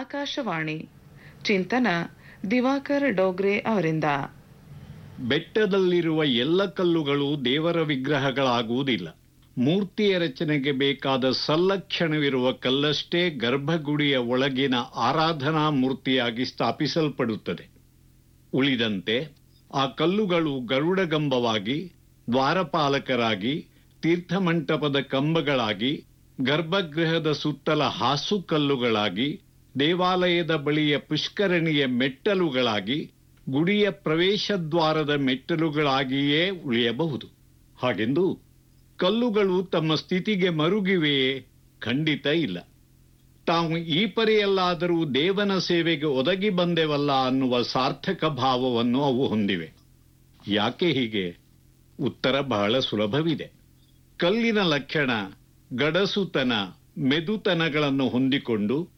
ಆಕಾಶವಾಣಿ ಚಿಂತನ ದಿವಾಕರ್ ಡೋಗ್ರೆ ಅವರಿಂದ ಬೆಟ್ಟದಲ್ಲಿರುವ ಎಲ್ಲ ಕಲ್ಲುಗಳು ದೇವರ ವಿಗ್ರಹಗಳಾಗುವುದಿಲ್ಲ ಮೂರ್ತಿಯ ರಚನೆಗೆ ಬೇಕಾದ ಸಲ್ಲಕ್ಷಣವಿರುವ ಕಲ್ಲಷ್ಟೇ ಗರ್ಭಗುಡಿಯ ಒಳಗಿನ ಆರಾಧನಾ ಮೂರ್ತಿಯಾಗಿ ಸ್ಥಾಪಿಸಲ್ಪಡುತ್ತದೆ ಉಳಿದಂತೆ ಆ ಕಲ್ಲುಗಳು ಗರುಡಗಂಬವಾಗಿ ದ್ವಾರಪಾಲಕರಾಗಿ ತೀರ್ಥಮಂಟಪದ ಕಂಬಗಳಾಗಿ ಗರ್ಭಗೃಹದ ಸುತ್ತಲ ಹಾಸು ಕಲ್ಲುಗಳಾಗಿ ದೇವಾಲಯದ ಬಳಿಯ ಪುಷ್ಕರಣಿಯ ಮೆಟ್ಟಲುಗಳಾಗಿ ಗುಡಿಯ ಪ್ರವೇಶದ್ವಾರದ ಮೆಟ್ಟಲುಗಳಾಗಿಯೇ ಉಳಿಯಬಹುದು ಹಾಗೆಂದು ಕಲ್ಲುಗಳು ತಮ್ಮ ಸ್ಥಿತಿಗೆ ಮರುಗಿವೆಯೇ ಖಂಡಿತ ಇಲ್ಲ ತಾವು ಈ ಪರಿಯಲ್ಲಾದರೂ ದೇವನ ಸೇವೆಗೆ ಒದಗಿ ಬಂದೆವಲ್ಲ ಅನ್ನುವ ಸಾರ್ಥಕ ಭಾವವನ್ನು ಅವು ಹೊಂದಿವೆ ಯಾಕೆ ಹೀಗೆ ಉತ್ತರ ಬಹಳ ಸುಲಭವಿದೆ ಕಲ್ಲಿನ ಲಕ್ಷಣ ಗಡಸುತನ ಮೆದುತನಗಳನ್ನು ಹೊಂದಿಕೊಂಡು